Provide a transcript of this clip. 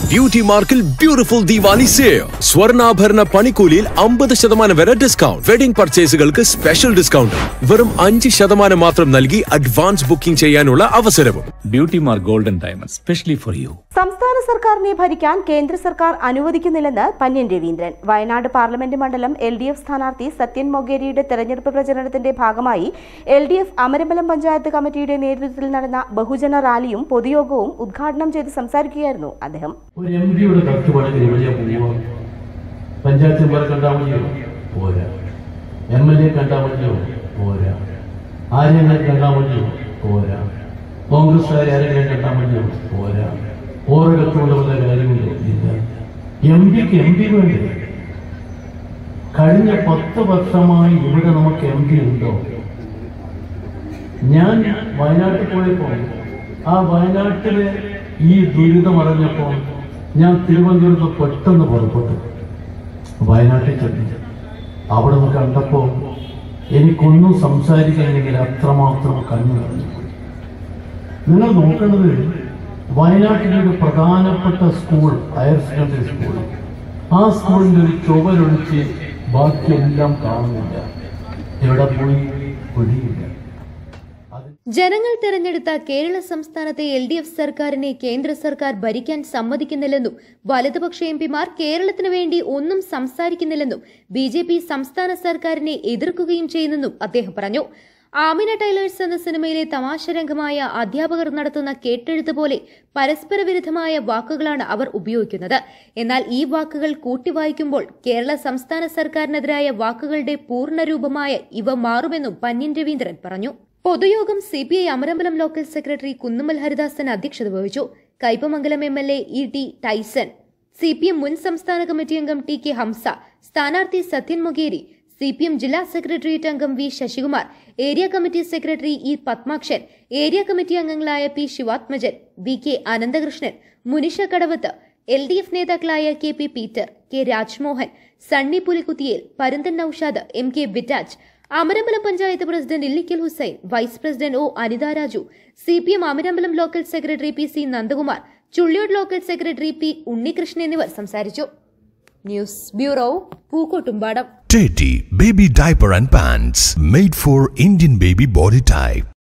Beauty മാർക്കിൽ beautiful Diwali save സ്വർണ്ണാഭരണ പണിക്കൂലിയിൽ അമ്പത് ശതമാനം വരെ ഡിസ്കൗണ്ട് വെഡിംഗ് പർച്ചേസുകൾക്ക് സ്പെഷ്യൽ ഡിസ്കൗണ്ട് വെറും അഞ്ച് ശതമാനം മാത്രം നൽകി അഡ്വാൻസ് ബുക്കിംഗ് ചെയ്യാനുള്ള അവസരവും beauty mark golden diamond specially for you സംസ്ഥാന സർക്കാരിനെ ഭരിക്കാൻ കേന്ദ്ര സർക്കാർ അനുവദിക്കുന്നില്ലെന്ന് പന്യൻ രവീന്ദ്രൻ വയനാട് പാർലമെന്റ് മണ്ഡലം എൽ ഡി എഫ് സ്ഥാനാർത്ഥി സത്യൻ മൊഗേരിയുടെ തെരഞ്ഞെടുപ്പ് പ്രചരണത്തിന്റെ ഭാഗമായി L D F Amarambalam panchayat കമ്മിറ്റിയുടെ നേതൃത്വത്തിൽ നടന്ന ബഹുജന റാലിയും പൊതുയോഗവും ഉദ്ഘാടനം ചെയ്ത് സംസാരിക്കുകയായിരുന്നു അദ്ദേഹം ഒരു എം പിയുടെ കത്ത് വളരെ എവിടെയാ പോവുക പഞ്ചായത്ത് മെമ്പറെ കണ്ടാൽ മതിയോ പോരാ എം എൽ എ കണ്ടാൽ മതിയോ പോരാ ആരെങ്കിലും കണ്ടാൽ മതിയോ പോരാ കോൺഗ്രസ്സുകാരെ ആരെങ്കിലും കണ്ടാൽ മതിയോ പോരാ ഓരോ കത്തുകൊണ്ട് വല്ല കാര്യമുണ്ടോ ഇല്ല എം പിക്ക് എം പി വേണ്ടേ കഴിഞ്ഞ പത്ത് വർഷമായി ഇവിടെ നമുക്ക് എം പി ഉണ്ടോ ഞാൻ വയനാട്ടിൽ പോയപ്പോൾ ആ വയനാട്ടിലെ ഈ ദുരിതം അറിഞ്ഞപ്പോൾ ഞാൻ തിരുവനന്തപുരത്ത് പെട്ടെന്ന് പുറപ്പെട്ടു വയനാട്ടിൽ ചെന്നു അവിടെ നിന്ന് കണ്ടപ്പോൾ എനിക്കൊന്നും സംസാരിക്കാനെങ്കിൽ അത്രമാത്രം കണ്ണു നിറഞ്ഞു നിങ്ങൾ നോക്കേണ്ടത് വയനാട്ടിലെ ഒരു പ്രധാനപ്പെട്ട സ്കൂൾ ഹയർ സെക്കൻഡറി സ്കൂൾ ആ സ്കൂളിന്റെ ഒരു ചുവരൊഴിച്ച് ബാക്കിയെല്ലാം കാണുന്നില്ല എവിടെ പോയി പിടിയില്ല ജനങ്ങൾ തെരഞ്ഞെടുത്ത കേരള സംസ്ഥാനത്തെ എൽ ഡി എഫ് സർക്കാരിനെ കേന്ദ്ര സർക്കാർ ഭരിക്കാൻ സമ്മതിക്കുന്നില്ലെന്നും വലതുപക്ഷ എം പിമാർ കേരളത്തിനു വേണ്ടി ഒന്നും സംസാരിക്കുന്നില്ലെന്നും ബി ജെ പി സംസ്ഥാന സർക്കാരിനെ എതിർക്കുകയും ചെയ്യുന്നെന്നും അദ്ദേഹം പറഞ്ഞു ആമിന ടൈലേഴ്സ് എന്ന സിനിമയിലെ തമാശ രംഗമായ അധ്യാപകർ നടത്തുന്ന കേട്ടെഴുത്ത് പോലെ പരസ്പര വിരുദ്ധമായ വാക്കുകളാണ് അവർ ഉപയോഗിക്കുന്നത് എന്നാൽ ഈ വാക്കുകൾ കൂട്ടിവായിക്കുമ്പോൾ കേരള സംസ്ഥാന സർക്കാരിനെതിരായ വാക്കുകളുടെ പൂർണ്ണരൂപമായ ഇവ മാറുമെന്നും പന്യൻ രവീന്ദ്രൻ പറഞ്ഞു പൊതുയോഗം C P I Amarambalam local secretary Kunnummal Haridasan അധ്യക്ഷത വഹിച്ചു Kaipamangalam M L A E T Tyson C P M മുൻ സംസ്ഥാന കമ്മിറ്റി അംഗം ടി കെ ഹംസ സ്ഥാനാർത്ഥി Sathyan Mogeri C P M ജില്ലാ സെക്രട്ടേറിയറ്റ് അംഗം V Sasikumar area committee secretary E Padmakshan area committee അംഗങ്ങളായ P Sivathmajan V K Ananthakrishnan Munisha Kadavath L D F നേതാക്കളായ K P Peter K Rajmohan Sunny Pulikkuthiyel Parunthan Naushad M K Bittaj Amarambalam panchayat president Illikkal Hussain vice president O Anitha Raju C P M Amarambalam local secretary P C Nandakumar Chulliyode local secretary P Unnikrishnan എന്നിവർ സംസാരിച്ചു news bureau Pookkottumpadam Teddy Baby Diaper and Pants made for Indian baby body type.